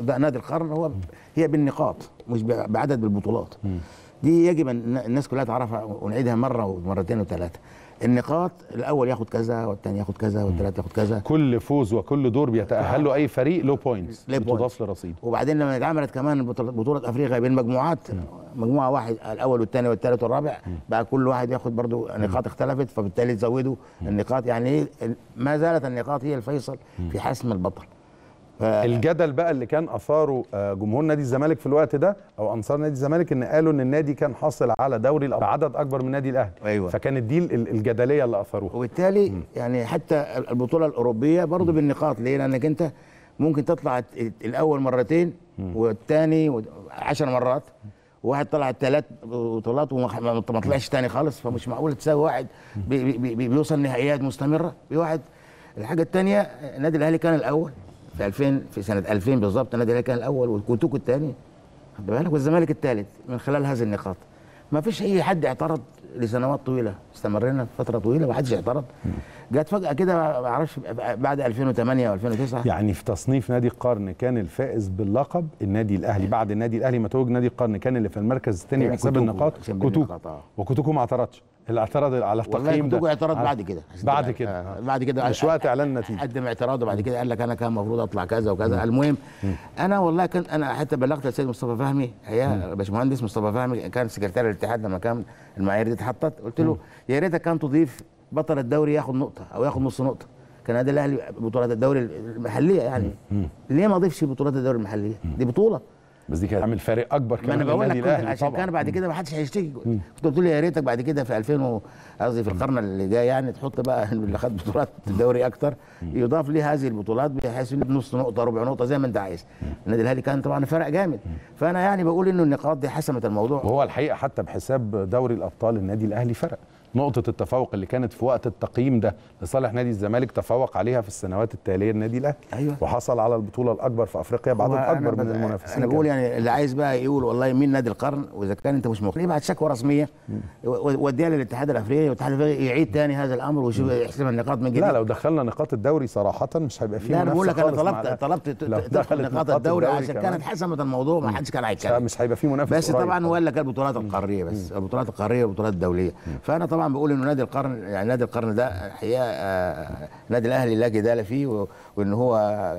ده نادي القرن هو هي بالنقاط مش ب- بعدد البطولات دي يجب ان الناس كلها تعرفها ونعيدها مره ومرتين وثلاثه النقاط الاول ياخد كذا والثاني ياخد كذا والثالث ياخد كذا كل فوز وكل دور بيتاهل له اي فريق له بوينتس له بتضاف لرصيده وبعدين لما اتعملت كمان بطولة, بطولة افريقيا بين مجموعات مجموعة واحد الاول والثاني والثالث والرابع بقى كل واحد ياخد برضو نقاط اختلفت فبالتالي تزودوا النقاط يعني إيه؟ ما زالت النقاط هي الفيصل في حسم البطل ف- الجدل بقى اللي كان اثاره آه، جمهور نادي الزمالك في الوقت ده او انصار نادي الزمالك ان قالوا ان النادي كان حاصل على دوري الأبطال بعدد اكبر من نادي الاهلي أيوة. فكانت دي ال- الجدليه اللي اثروها وبالتالي يعني حتى البطوله الاوروبيه برضه بالنقاط ليه؟ لانك انت ممكن تطلع الاول مرتين والثاني 10 مرات وواحد طلع ثلاث بطولات وما ما- ما طلعش تاني خالص فمش معقول تساوي واحد بي بي بي بيوصل نهائيات مستمره بواحد الحاجه الثانيه النادي الاهلي كان الاول في 2000 في سنه 2000 بالظبط النادي الاهلي كان الاول وكوتوكو الثاني خد بالك والزمالك الثالث من خلال هذه النقاط ما فيش اي حد اعترض لسنوات طويله استمرينا فتره طويله ما حدش اعترض جت فجاه كده ما اعرفش بعد 2008 و2009 يعني في تصنيف نادي القرن كان الفائز باللقب النادي الاهلي بعد النادي الاهلي ما توج نادي القرن كان اللي في المركز الثاني يعني بحساب كوتوكو، النقاط عشان كوتوكو بالنقاط، آه. وكوتوكو ما اعترضش اللي اعترض على والله التقييم ده كوتوكو اعترض على- بعد كده بعد كده آه، بعد كده مش وقت اعلان النتيجه قدم اعتراضه بعد كده قال لك انا كان المفروض اطلع كذا وكذا المهم انا والله كنت انا حتى بلغت السيد مصطفى فهمي هي باشمهندس مصطفى فهمي كان سكرتير الاتحاد لما كان المعايير دي اتحطت قلت له يا ريتك كان تضيف بطل الدوري ياخد نقطه او ياخد نص نقطه كان النادي الاهلي بطولات الدوري المحليه يعني ليه ما اضيفش بطولات الدوري المحليه دي بطوله بس دي كانت عامل فارق اكبر ما كمان انا بقول لك للنادي كنت الاهلي عشان طبعا كان بعد كده ما حدش هيشتكي كنت قلت له يا ريتك بعد كده في 2000 و- قصدي في القرن اللي جاي يعني تحط بقى اللي خد بطولات الدوري اكتر يضاف ليه هذه البطولات بحيث إنه بنص نقطه ربع نقطه زي ما انت عايز النادي الاهلي كان طبعا فرق جامد فانا يعني بقول انه النقاط دي حسمت الموضوع وهو الحقيقه حتى بحساب دوري الابطال النادي الاهلي فرق نقطة التفوق اللي كانت في وقت التقييم ده لصالح نادي الزمالك تفوق عليها في السنوات التالية النادي الأهلي أيوة. وحصل على البطولة الأكبر في أفريقيا بعدد هو أنا أكبر من بد- المنافسين انا بقول كمان. يعني اللي عايز بقى يقول والله مين نادي القرن واذا كان انت مش مقتنع يبعت شكوى رسميه و- وديها للاتحاد الافريقي والاتحاد الافريقي يعيد تاني هذا الامر ويشوف يحسب النقاط من جديد لا لو دخلنا نقاط الدوري صراحة مش هيبقى فيه لا انا بقول لك منافسة انا خالص مع طلبت الأهلي. طلبت لو تدخل دخلت نقاط الدوري عشان كمان كانت حسمت الموضوع ما حدش كان هيتكلم مش هيبقى فيه منافس بس قريب طبعا هو قال لك البطولات القاريه بس البطولات القاريه والبطولات الدوليه فانا طبعا بقول انه نادي القرن يعني نادي القرن ده الحقيقه آه، النادي الاهلي لا جدال فيه و- وان هو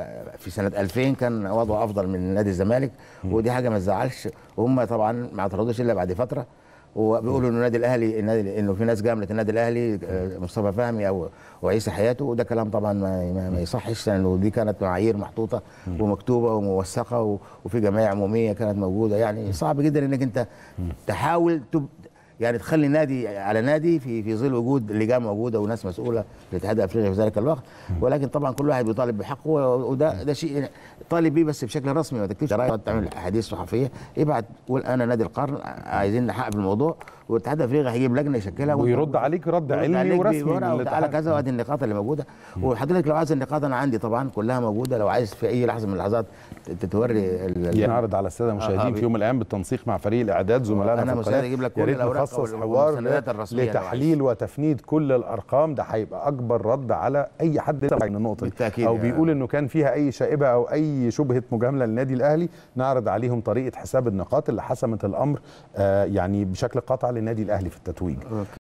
في سنه 2000 كان وضعه افضل من نادي الزمالك ودي حاجه ما تزعلش وهم طبعا ما اعترضوش الا بعد فتره وبيقولوا انه النادي الاهلي النادي انه في ناس جامله النادي الاهلي آه، مصطفى فهمي او وعيسى حياته وده كلام طبعا ما, ما, ما يصحش لانه دي كانت معايير محطوطه ومكتوبه وموثقه و- وفي جمعيه عموميه كانت موجوده يعني صعب جدا انك انت تحاول تب يعني تخلي نادي على نادي في في ظل وجود لجان موجوده وناس مسؤوله في الاتحاد الافريقي في ذلك الوقت ولكن طبعا كل واحد بيطالب بحقه وده ده شيء طالب بيه بس بشكل رسمي ما تكتبش رأي تعمل احاديث صحفيه ابعت قول انا نادي القرن عايزين نحقق في الموضوع والاتحاد الافريقي هيجيب لجنه يشكلها وأنت- ويرد عليك رد يرد علمي عليك ورسمي بورقة من وتعالى الاتحاد. كذا وادي النقاط اللي موجوده وحضرتك لو عايز النقاط انا عندي طبعا كلها موجوده لو عايز في اي لحظه من اللحظات تتوري ال- ال- نعرض على الساده المشاهدين آه، في يوم من الايام بالتنسيق مع فريق الاعداد زملائنا أنا في مساعد القناه أجيب لك يا كل ريت الأوراق نخصص وال- حوار والمستندات الرسمية لو لتحليل وتفنيد كل الارقام ده هيبقى اكبر رد على اي حد يسمع عن النقطه دي بالتأكيد او يعني. بيقول انه كان فيها اي شائبه او اي شبهه مجامله للنادي الاهلي نعرض عليهم طريقه حساب النقاط اللي حسمت الامر آه يعني بشكل قاطع للنادي الاهلي في التتويج